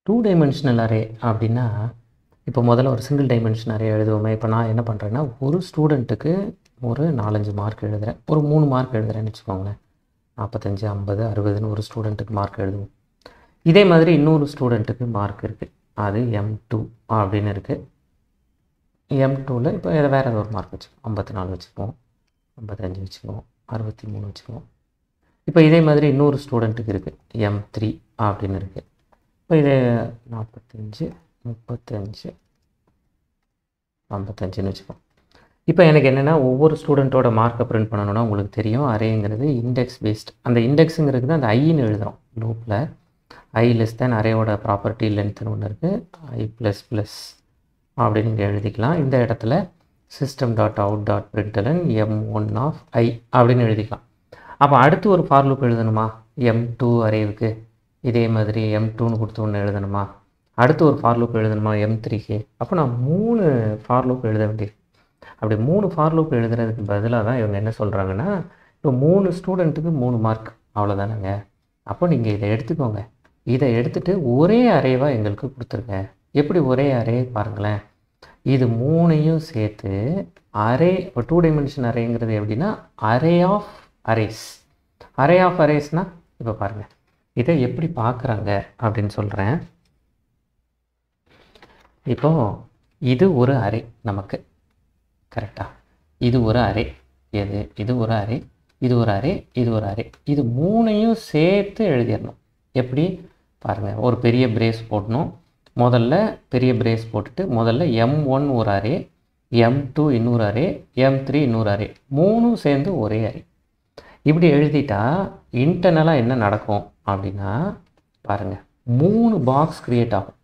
two dimensional array அப்படின்னா இப்போ முதல்ல ஒரு சிங்கிள் டைமென்ஷன் அரே எழுதுவோமே இப்போ நான் என்ன பண்ணுறேன்னா ஒரு ஸ்டூடெண்ட்டுக்கு ஒரு நாலஞ்சு மார்க் எழுதுகிறேன் ஒரு மூணு மார்க் எழுதுறேன்னு வச்சுக்கோங்களேன் நாற்பத்தஞ்சு ஐம்பது அறுபதுன்னு ஒரு ஸ்டூடெண்ட்டுக்கு மார்க் எழுதுவோம் இதே மாதிரி இன்னொரு ஸ்டூடெண்ட்டுக்கு மார்க் இருக்குது அது எம் டூ அப்படின்னு இருக்குது எம் டூவில் இப்போ வேறு ஏதாவது ஒரு மார்க் வச்சுப்போம் ஐம்பத்தி நாலு வச்சுக்குவோம் ஐம்பத்தஞ்சு வச்சுக்குவோம் அறுபத்தி மூணு வச்சுக்குவோம் இப்போ இதே மாதிரி இன்னொரு ஸ்டூடெண்ட்டுக்கு இருக்குது எம் த்ரீ அப்படின்னு இருக்குது இப்போ இது நாற்பத்தஞ்சு முப்பத்தஞ்சு ஐம்பத்தஞ்சுன்னு வச்சுப்போம் இப்போ எனக்கு என்னென்னா ஒவ்வொரு ஸ்டூடெண்ட்டோட மார்க்கை பிரிண்ட் பண்ணணும்னா உங்களுக்கு தெரியும் அரேங்கிறது இண்டெக்ஸ் பேஸ்ட் அந்த இண்டெக்ஸுங்கிறது தான் அந்த ஐன்னு எழுதுகிறோம் லூப்பில் ஐ லெஸ் தேன் அரேவோட ப்ராப்பர்ட்டி லென்த்னு ஒன்று இருக்குது ஐ ப்ளஸ் ப்ளஸ் அப்படின்னு இங்கே எழுதிக்கலாம் இந்த இடத்துல system dot out dot println M one of I அப்படின்னு எழுதிக்கலாம் அப்போ அடுத்து ஒரு ஃபார் லூப் எழுதணுமா எம் டூ அரேவுக்கு இதே மாதிரி எம் டூன்னு கொடுத்து ஒன்று எழுதணுமா அடுத்து ஒரு ஃபார் லூப் எழுதணுமா எம் த்ரீக்கு அப்போ நான் மூணு ஃபார் லூப் எழுத வேண்டியது அப்படி மூணு ஃபார் லூப் எழுதுறதுக்கு பதிலாக தான் இவங்க என்ன சொல்கிறாங்கன்னா இப்போ மூணு ஸ்டூடெண்ட்டுக்கு மூணு மார்க் அவ்வளோதானங்க அப்போ நீங்கள் இதை எடுத்துக்கோங்க இதை எடுத்துகிட்டு ஒரே அரேவாக எங்களுக்கு கொடுத்துருங்க எப்படி ஒரே அரே பாருங்களேன் இது மூணையும் சேர்த்து அரே இப்போ டூ டைமென்ஷன் அரேங்கிறது எப்படின்னா array of arrays array of அரேஸ்னால் இப்போ பாருங்கள் இதை எப்படி பார்க்குறாங்க அப்படின்னு சொல்கிறேன் இப்போ இது ஒரு அரே நமக்கு கரெக்டாக இது ஒரு அரே எது இது ஒரு அரே இது ஒரு அரே இது ஒரு அரே இது மூணையும் சேர்த்து எழுதிடணும் எப்படி பாருங்கள் ஒரு பெரிய பிரேஸ் போடணும் முதல்ல பெரிய பிரேஸ் போட்டுட்டு முதல்ல எம் ஒன் ஒரு அரே எம் டூ இன்னொரு அரே எம் த்ரீ இன்னொரு அரே மூணும் சேர்ந்து ஒரே அரே இப்படி எழுதிட்டா இன்டர்னலாக என்ன நடக்கும் அப்படின்னா பாருங்கள் மூணு பாக்ஸ் க்ரியேட் ஆகும்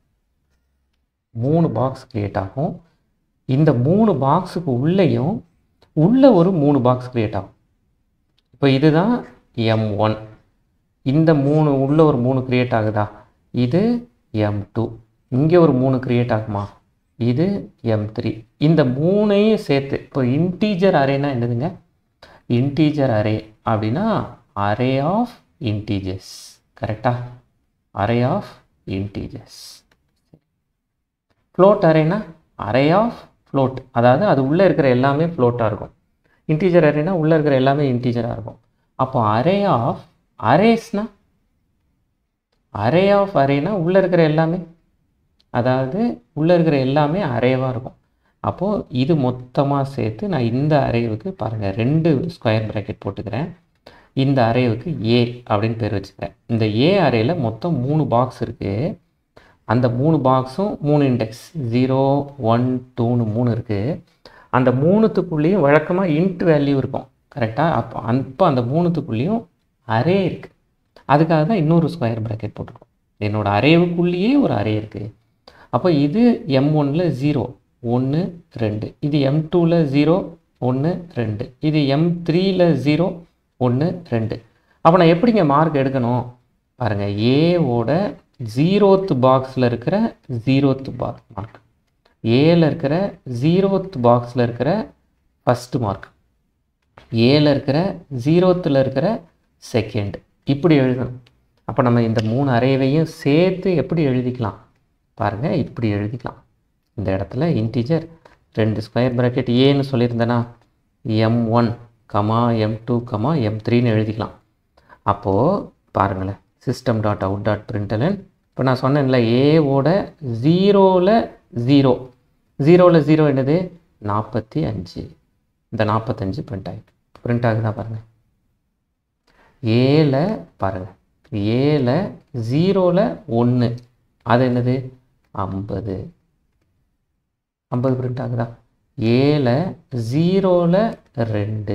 மூணு பாக்ஸ் க்ரியேட் ஆகும் இந்த மூணு பாக்ஸுக்கு உள்ளேயும் உள்ள ஒரு மூணு பாக்ஸ் க்ரியேட் ஆகும் இப்போ இதுதான் எம் ஒன் இந்த மூணு உள்ள ஒரு மூணு க்ரியேட் ஆகுதா இது எம் டூ இங்கே ஒரு மூணு க்ரியேட் ஆகுமா இது எம் த்ரீ இந்த மூணையும் சேர்த்து இப்போ இன்டீஜர் அரேனா என்னதுங்க இன்டீஜர் அரே அப்படின்னா அரே ஆஃப் இன்டீஜர்ஸ் கரெக்டா அரே ஆஃப் இன்டீஜர்ஸ் ஃப்ளோட் அரேனா அரே ஆஃப் ஃப்ளோட் அதாவது அது உள்ளே இருக்கிற எல்லாமே ஃப்ளோட்டாக இருக்கும் இன்டீஜர் அரேனா உள்ளே இருக்கிற எல்லாமே இன்டீஜராக இருக்கும் அப்போ அரே ஆஃப் அரேஸ்னா அரே ஆஃப் அரேனா உள்ளே இருக்கிற எல்லாமே அதாவது உள்ளே இருக்கிற எல்லாமே அரேவாக இருக்கும் அப்போது இது மொத்தமாக சேர்த்து நான் இந்த அரேவுக்கு பாருங்கள் ரெண்டு ஸ்கொயர் ப்ராக்கெட் போட்டுக்கிறேன் இந்த அரேவுக்கு ஏ அப்படின்னு பேர் வச்சுக்கிறேன் இந்த ஏ அரேயில் மொத்தம் மூணு பாக்ஸ் இருக்குது அந்த மூணு பாக்ஸும் மூணு இண்டெக்ஸ் ஜீரோ ஒன் டூன்னு மூணு இருக்குது அந்த மூணுத்துக்குள்ளேயும் வழக்கமாக இன்ட் வேல்யூ இருக்கும் கரெக்டாக அப்போ அப்போ அந்த மூணுத்துக்குள்ளேயும் அரே இருக்குது அதுக்காக தான் இன்னொரு ஸ்கொயர் ப்ராக்கெட் போட்டிருக்கோம் என்னோடய அரேவுக்குள்ளேயே ஒரு அரே இருக்குது அப்போ இது எம் ஒன்னில் ஜீரோ ஒன்று ரெண்டு இது எம் டூவில் ஜீரோ ஒன்று ரெண்டு இது எம் த்ரீயில் ஜீரோ ஒன்று ரெண்டு அப்போ நான் எப்படிங்க மார்க் எடுக்கணும் பாருங்கள் ஏவோட ஜீரோத் பாக்ஸில் இருக்கிற ஜீரோத் பாக்ஸ் மார்க் ஏல இருக்கிற ஜீரோத் பாக்ஸில் இருக்கிற ஃபஸ்ட்டு மார்க் ஏல இருக்கிற ஜீரோத்தில் இருக்கிற செகண்ட் இப்படி எழுதணும் அப்போ நம்ம இந்த மூணு அரேவையும் சேர்த்து எப்படி எழுதிக்கலாம் பாருங்கள் இப்படி எழுதிக்கலாம் இந்த இடத்துல இன்டீஜர் ரெண்டு ஸ்கொயர் ப்ராக்கெட் ஏன்னு சொல்லியிருந்தேன்னா M one comma M two comma M த்ரீன்னு எழுதிக்கலாம் அப்போது பாருங்களேன் system dot out dot println இப்போ நான் சொன்னேன்ல ஏவோட ஜீரோவில் ஜீரோ ஜீரோவில் ஜீரோ என்னது நாற்பத்தி அஞ்சு இந்த நாற்பத்தஞ்சு பிரிண்ட் ஆகிட்டு பிரிண்ட் ஆகுதா பாருங்கள் ஏல பாருங்கள் ஏல ஜீரோவில் ஒன்று அது என்னது ஐம்பது ஐம்பது பிரிண்ட் ஆகுதா ஏல ஜீரோவில் ரெண்டு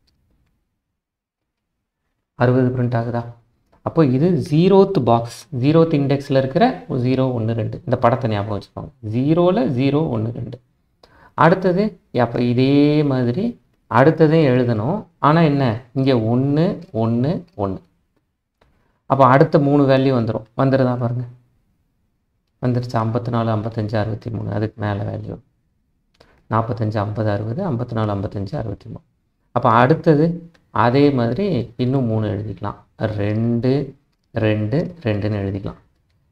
அறுபது பிரிண்ட் ஆகுதா அப்போ இது ஜீரோத் பாக்ஸ் ஜீரோத் இண்டெக்ஸில் இருக்கிற ஜீரோ ஒன்று ரெண்டு இந்த படத்தை ஞாபகம் வச்சுக்கோங்க ஜீரோவில் ஜீரோ ஒன்று ரெண்டு அடுத்தது அப்போ இதே மாதிரி அடுத்ததையும் எழுதணும் ஆனால் என்ன இங்கே ஒன்று ஒன்று ஒன்று அப்போ அடுத்த மூணு வேல்யூ வந்துடும் வந்துடுதா பாருங்கள் வந்துருச்சு ஐம்பத்தி நாலு ஐம்பத்தஞ்சு அறுபத்தி மூணு அதுக்கு மேலே வேல்யூ நாற்பத்தஞ்சு ஐம்பது அறுபது ஐம்பத்தி நாலு ஐம்பத்தஞ்சு அறுபத்தி மூணு அப்போ அடுத்தது அதே மாதிரி இன்னும் மூணு எழுதிக்கலாம் ரெண்டு ரெண்டு ரெண்டுன்னு எழுதிக்கலாம்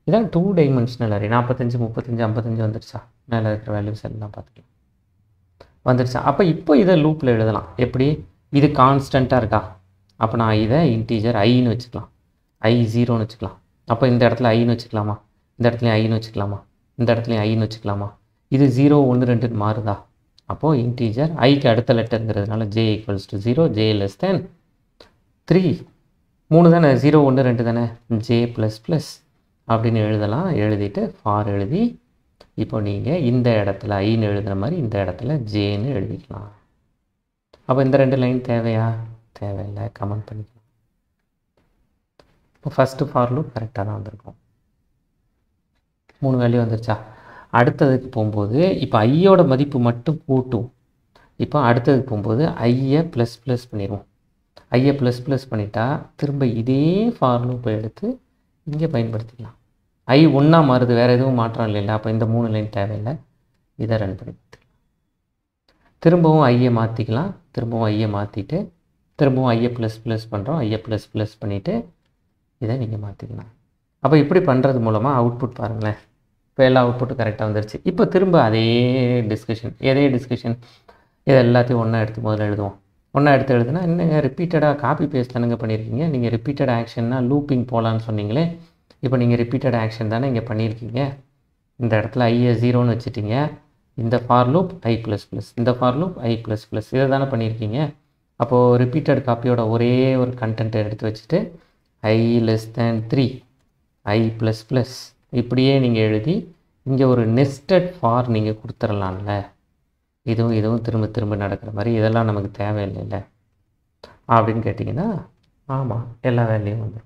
இதான் டூ டைமென்ஷனல் அரே நாற்பத்தஞ்சு முப்பத்தஞ்சு ஐம்பத்தஞ்சு வந்துருச்சா மேலே இருக்கிற வேல்யூஸ் எல்லாம் பார்த்துக்கலாம் வந்துருச்சா அப்போ இப்போ இதை லூப்பில் எழுதலாம் எப்படி இது கான்ஸ்டண்ட்டாக இருக்கா அப்போ நான் இதை இன்டீஜர் ஐன்னு வச்சுக்கலாம் ஐ ஜீரோன்னு வச்சுக்கலாம் அப்போ இந்த இடத்துல ஐன்னு வச்சுக்கலாமா இந்த இடத்துலையும் ஐன்னு வச்சுக்கலாமா இந்த இடத்துலையும் ஐன்னு வச்சுக்கலாமா இது ஜீரோ ஒன்று ரெண்டுன்னு மாறுதா அப்போது இன்டீஜர் ஐக்கு அடுத்த லெட்டருங்கிறதுனால J equals to zero J less than three மூணு தானே ஜீரோ ஒன்று ரெண்டு தானே ஜே ப்ளஸ் ப்ளஸ் அப்படின்னு எழுதலாம் எழுதிட்டு ஃபார் எழுதி இப்போ நீங்கள் இந்த இடத்துல ஐன்னு எழுதுன மாதிரி இந்த இடத்துல ஜேன்னு எழுதிக்கலாம் அப்போ இந்த ரெண்டு லைன் தேவையா தேவையில்லை கமெண்ட் பண்ணிக்கலாம் இப்போ ஃபஸ்ட்டு ஃபார் லூப் கரெக்டாக தான் வந்திருக்கும் மூணு வேல்யூ வந்துருச்சா அடுத்ததுக்கு போகும்போது இப்போ ஐயோட மதிப்பு மட்டும் கூட்டும் இப்போ அடுத்ததுக்கு போகும்போது ஐயை ப்ளஸ் ப்ளஸ் பண்ணிடுவோம் ஐயை ப்ளஸ் ப்ளஸ் பண்ணிட்டா திரும்ப இதே ஃபார் லூப்பை எடுத்து இங்கே பயன்படுத்திக்கலாம் ஐ ஒன்றா மாறுது வேறு எதுவும் மாற்றம் இல்லைல்ல அப்போ இந்த மூணு லைன் தேவையில்லை இதை ரன் பண்ணி பார்த்துக்கலாம் திரும்பவும் ஐயை மாற்றிக்கலாம் திரும்பவும் ஐயை மாற்றிட்டு திரும்பவும் ஐயை ப்ளஸ் ப்ளஸ் பண்ணுறோம் ஐயை ப்ளஸ் ப்ளஸ் பண்ணிவிட்டு இதை நீங்கள் மாற்றிக்கலாம் அப்போ இப்படி பண்ணுறது மூலமாக அவுட்புட் பாருங்களேன் இப்போ எல்லா அவுட்புட்டும் கரெக்டாக வந்துருச்சு இப்போ திரும்ப அதே டிஸ்கஷன் எதே டிஸ்கஷன் இது எல்லாத்தையும் ஒன்றா எடுத்து முதல்ல எழுதுவோம் ஒன்றா எடுத்து எழுதுனா என்னங்க ரிப்பீட்டடாக காப்பி பேஸ்ட் தானுங்க பண்ணியிருக்கீங்க நீங்கள் ரிப்பீட்டட் ஆக்ஷன்னா லூப்பிங் போகலான்னு சொன்னீங்களே இப்போ நீங்கள் ரிப்பீட்டட் ஆக்ஷன் தானே இங்கே பண்ணியிருக்கீங்க இந்த இடத்துல ஐயை ஜீரோன்னு வச்சுட்டீங்க இந்த for loop I plus plus இந்த for loop I plus plus இதை தானே பண்ணியிருக்கீங்க அப்போது ரிப்பீட்டட் காப்பியோட ஒரே ஒரு கண்டென்ட்டை எடுத்து வச்சுட்டு I less than three I plus plus இப்படியே நீங்கள் எழுதி இங்கே ஒரு நெஸ்டட் ஃபார் நீங்கள் கொடுத்துடலாம்ல இதுவும் இதுவும் திரும்ப திரும்ப நடக்கிற மாதிரி இதெல்லாம் நமக்கு தேவையில்லைல்ல அப்படின்னு கேட்டிங்கன்னா ஆமாம் எல்லா வேலையும் வந்துடும்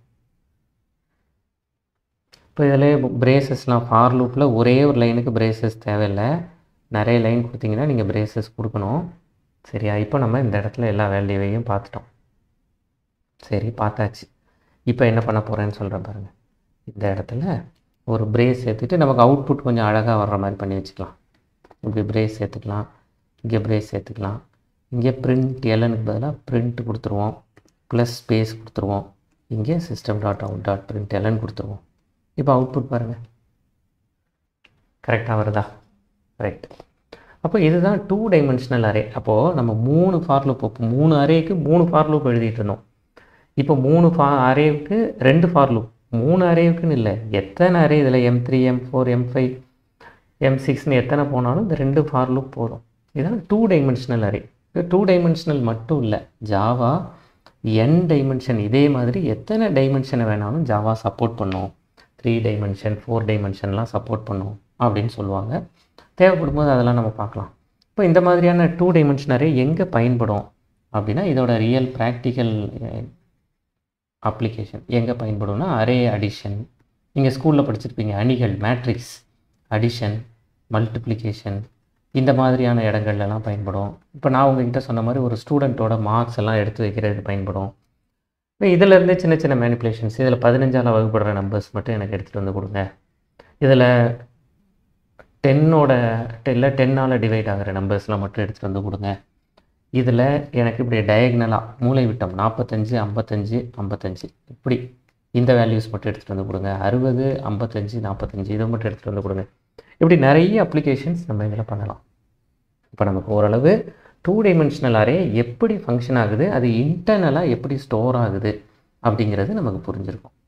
இப்போ இதில் பிரேசஸ்லாம் ஃபார் லூப்பில் ஒரே ஒரு லைனுக்கு பிரேசஸ் தேவையில்லை நிறைய லைன் கொடுத்தீங்கன்னா நீங்கள் பிரேசஸ் கொடுக்கணும் சரியா இப்போ நம்ம இந்த இடத்துல எல்லா வேல்யூவையும் பார்த்துட்டோம் சரி பார்த்தாச்சு இப்போ என்ன பண்ண போகிறேன்னு சொல்கிறேன் பாருங்கள் இந்த இடத்துல ஒரு பிரேஸ் சேர்த்துட்டு நமக்கு அவுட்புட் கொஞ்சம் அழகாக வர்ற மாதிரி பண்ணி வச்சுக்கலாம் இப்படி பிரேஸ் சேர்த்துக்கலாம் இங்கே பிரேஸ் சேர்த்துக்கலாம் இங்கே பிரிண்ட் எலனுக்கு பதிலாக பிரிண்ட் கொடுத்துருவோம் ப்ளஸ் ஸ்பேஸ் கொடுத்துருவோம் இங்கே system dot out dot println கொடுத்துருவோம் இப்போ அவுட்புட் பாருங்கள் கரெக்டாக வருதா ரைட் அப்போ இதுதான் டூ டைமென்ஷனல் அரே அப்போது நம்ம மூணு ஃபார் லூப் இப்போ மூணு அரேக்கு மூணு ஃபார் லூப் எழுதிட்டு இருந்தோம் இப்போ மூணு ஃபா அரேவுக்கு ரெண்டு ஃபார் லூப் மூணு அரேவுக்குன்னு இல்லை எத்தனை அரே இதில் M three M four M five M சிக்ஸ்னு எத்தனை போனாலும் இந்த ரெண்டு ஃபார் லூப் போதும் இதுதான் டூ டைமென்ஷனல் அரே இது டூ டைமென்ஷனல் மட்டும் இல்லை ஜாவா என் டைமென்ஷன் இதே மாதிரி எத்தனை டைமென்ஷனை வேணாலும் ஜாவா சப்போர்ட் பண்ணும் த்ரீ டைமென்ஷன் ஃபோர் டைமென்ஷன்லாம் சப்போர்ட் பண்ணும் அப்படின்னு சொல்லுவாங்க தேவைப்படும் போது அதெல்லாம் நம்ம பார்க்கலாம் இப்போ இந்த மாதிரியான டூ டைமென்ஷன் அரே எங்கே பயன்படும் அப்படின்னா இதோட ரியல் ப்ராக்டிக்கல் அப்ளிகேஷன் எங்கே பயன்படும்னா அரே அடிஷன் நீங்கள் ஸ்கூலில் படிச்சிருப்பீங்க அணிகள் மேட்ரிக்ஸ் அடிஷன் மல்டிப்ளிகேஷன் இந்த மாதிரியான இடங்கள்லாம் பயன்படும் இப்போ நான் உங்ககிட்ட சொன்ன மாதிரி ஒரு ஸ்டூடெண்ட்டோட மார்க்ஸ் எல்லாம் எடுத்து வைக்கிறது பயன்படும் இப்போ இதிலேருந்தே சின்ன சின்ன மேனிப்புலேஷன்ஸ் இதில் பதினஞ்சால் வகுப்படுற நம்பர்ஸ் மட்டும் எனக்கு எடுத்துகிட்டு வந்து கொடுங்க இதில் டென்னோட இல்லை டென்னால் டிவைட் ஆகிற நம்பர்ஸ்லாம் மட்டும் எடுத்துகிட்டு வந்து கொடுங்க இதில் எனக்கு இப்படி டயக்னலாக மூளை விட்டம் நாற்பத்தஞ்சு ஐம்பத்தஞ்சு ஐம்பத்தஞ்சு இப்படி இந்த வேல்யூஸ் மட்டும் எடுத்துகிட்டு வந்து கொடுங்க அறுபது ஐம்பத்தஞ்சு நாற்பத்தஞ்சு இதை மட்டும் எடுத்துகிட்டு வந்து கொடுங்க இப்படி நிறைய அப்ளிகேஷன்ஸ் நம்ம இதில் பண்ணலாம் இப்போ நமக்கு ஓரளவு டூ டைமென்ஷனல் அரே எப்படி ஃபங்க்ஷன் ஆகுது அது இன்டர்னலாக எப்படி ஸ்டோர் ஆகுது அப்படிங்கிறது நமக்கு புரிஞ்சிருக்கும்